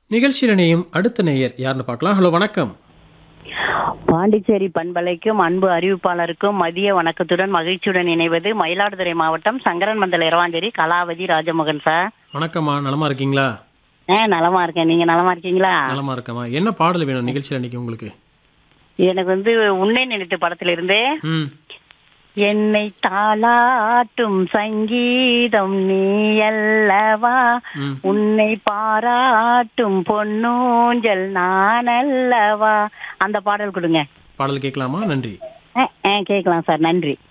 நிகழ்ச்சியில் இணையும் அடுத்த நேயர் யாருன்னு பார்க்கலாம் ஹலோ வணக்கம் பாண்டிச்சேரி பண்பலைக்கும் அன்பு அறிவிப்பாளருக்கும் மதிய வணக்கத்துடன் மகிழ்ச்சியுடன் இணைவது மயிலாடுதுறை மாவட்டம் சங்கரன் மந்தல் இரவாஞ்சேரி கலாவதி ராஜமோகன் சார் வணக்கம்மா நலமா இருக்கீங்களா ஆ நலமா இருக்கேன் நீங்க நலமா இருக்கீங்களா நலமா இருக்கம்மா என்ன பாடல் வேணும் நிகழ்ச்சியில் இன்னைக்கு உங்களுக்கு எனக்கு வந்து உன்னை நினைத்து படத்துல இருந்து ம் என்னை தாளாட்டும் சங்கீதம் நீ அல்லவா ம் உன்னை பாராட்டும் பொன்னூஞ்சல் நான் அல்லவா அந்த பாடல் கொடுங்க பாடல் கேட்கலாமா நன்றி ஆ, ஆ, கேட்கலாம் சார் நன்றி